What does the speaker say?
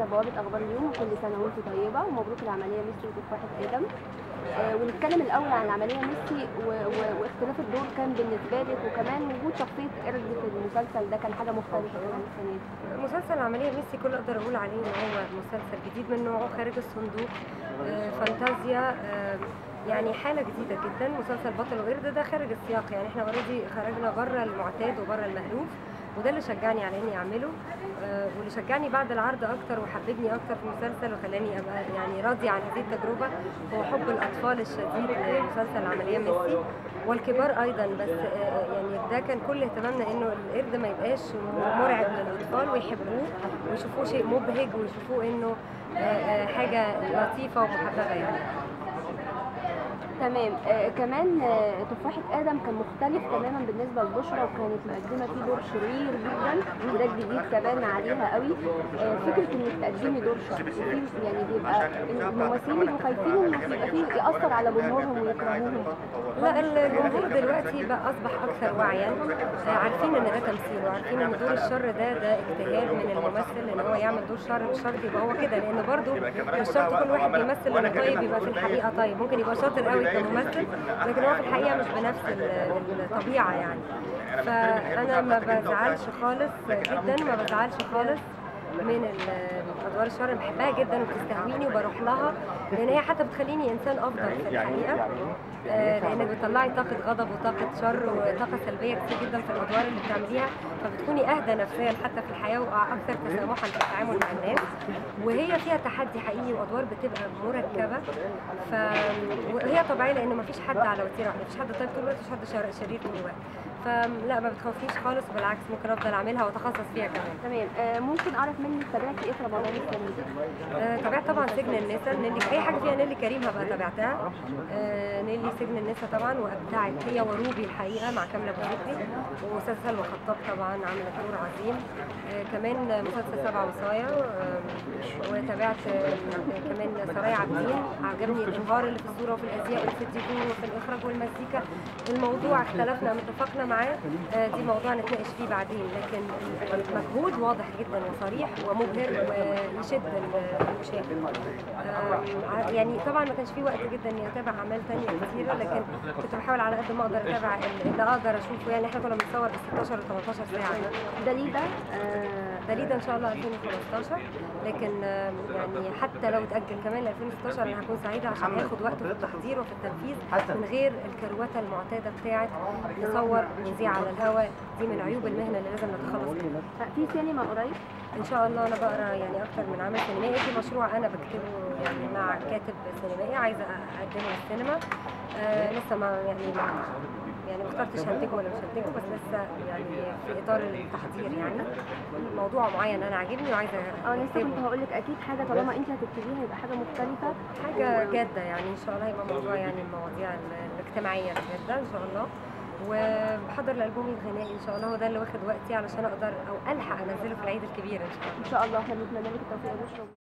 بوابة أخبار اليوم وكل سنة وأنتم طيبة ومبروك العملية ميسي وتفاحة آدم آه، ونتكلم الأول عن العملية ميسي و... و... واختلاف الدور كان بالنسبة لك وكمان وجود شخصية قرد في المسلسل ده كان حاجة مختلفة كمان السنة دي مسلسل العملية ميسي كل اقدر اقول عليه ان هو مسلسل جديد من نوعه خارج الصندوق آه، فانتازيا آه، يعني حالة جديدة جدا مسلسل بطل وقرد ده خارج السياق يعني احنا اوريدي خرجنا بره المعتاد وبره المألوف وده اللي شجعني على اني اعمله آه، واللي شجعني بعد العرض اكتر وحببني اكتر في المسلسل وخلاني ابقى يعني راضية عن هذه التجربة هو حب الاطفال الشديد لمسلسل العملية ميسي والكبار ايضا بس آه، يعني ده كان كل اهتمامنا انه القرد ما يبقاش مرعب للاطفال ويحبوه ويشوفوه شيء مبهج ويشوفوه انه آه، آه، حاجه لطيفه ومحببه يعني تمام آه كمان آه تفاحة آدم كان مختلف تماما بالنسبة لبشرى وكانت مقدمة فيه دور شرير جدا وده الجديد كمان عليها قوي آه فكرة انك تقدمي دور شر وفي يعني بيبقى الممثلين بيبقوا خايفين انه يبقى فيه يأثر على جمهورهم ويكرهوهم لا الجمهور دلوقتي بقى اصبح اكثر وعيا آه، عارفين ان ده تمثيل وعارفين ان دور الشر ده ده اجتهاد من الممثل ان هو يعمل دور شر مش شرط يبقى هو كده لان برضه مش شرط كل واحد بيمثل انه طيب يبقى في الحقيقه طيب ممكن يبقى شاطر قوي كممثل لكن هو في الحقيقه مش بنفس ال- الطبيعه يعني فانا ما بزعلش خالص جدا ما بزعلش خالص من ال- ادوار الشر أنا بحبها جدا وبتستهويني وبروح لها لان هي حتى بتخليني انسان افضل في الحقيقه آه، لانك بتطلعي طاقه غضب وطاقه شر وطاقه سلبيه كتير جدا في الادوار اللي بتعمليها فبتكوني اهدى نفسيا حتى في الحياه واكثر تسامحا في التعامل مع الناس وهي فيها تحدي حقيقي وادوار بتبقى مركبه ف وهي طبيعيه لان مفيش حد على وتيره واحده مفيش حد طيب طول الوقت مفيش حد شر- شرير طول الوقت فلا ما بتخوفنيش خالص بالعكس ممكن افضل اعملها واتخصص فيها كمان تمام آه ممكن اعرف منك تابعتي ايه في رمضان السنة دي؟ آه، تابعت طبعا سجن النساء نيلي اي حاجه فيها نيلي كريم هبقى تابعتها آه، نيلي سجن النساء طبعا وابدعت هي وروبي الحقيقه مع كامله بوزيكي واستاذ سلمى خطاب طبعا عملت دور عظيم آه، كمان مسلسل سبع وصايا آه، وتابعت آه، كمان سرايا عابدين عجبني الابهار اللي في الصوره وفي الازياء وفي الديكور وفي الاخراج والمزيكا الموضوع اختلفنا متفقنا معاه آه، دي موضوع نتناقش فيه بعدين لكن المجهود واضح جدا وصريح ومبهر ويشد المشاهد آه، يعني طبعا ما كانش في وقت جدا اني اتابع اعمال تانية كتيره لكن كنت بحاول على قد ما اقدر اتابع اللي اقدر اشوفه يعني احنا كنا بنصور بال 16 و 18 ساعه دليدا آه دليل ان شاء الله 2015 لكن آه، يعني حتى لو اتاجل كمان ل 2016 انا هكون سعيده عشان هياخد وقت في التحضير وفي التنفيذ من غير الكروته المعتاده بتاعه نصور ونذيع على الهواء دي من عيوب المهنه اللي لازم نتخلص منها في سينما قريب ان شاء الله انا بقرا يعني اكتر من عمل سينمائي في مشروع انا بكتبه يعني مع كاتب سينمائي عايزه اقدمه للسينما آه لسه ما يعني ما يعني ما اخترتش هنتجه ولا مش هنتجه بس لسه يعني في اطار التحضير يعني موضوع معين انا عاجبني وعايزه اه انا لسه أكتبه. كنت هقول لك اكيد حاجه طالما انت هتكتبيها يبقى حاجه مختلفه حاجه جاده يعني ان شاء الله هيبقى موضوع يعني المواضيع ال- الاجتماعيه الجاده ان شاء الله وبحضر لالبومي الغنائي ان شاء الله هو ده اللي واخد وقتي علشان اقدر او الحق انزله في العيد الكبير ان شاء الله ان شاء الله احنا بنتمنى لك التوفيق يا بشرى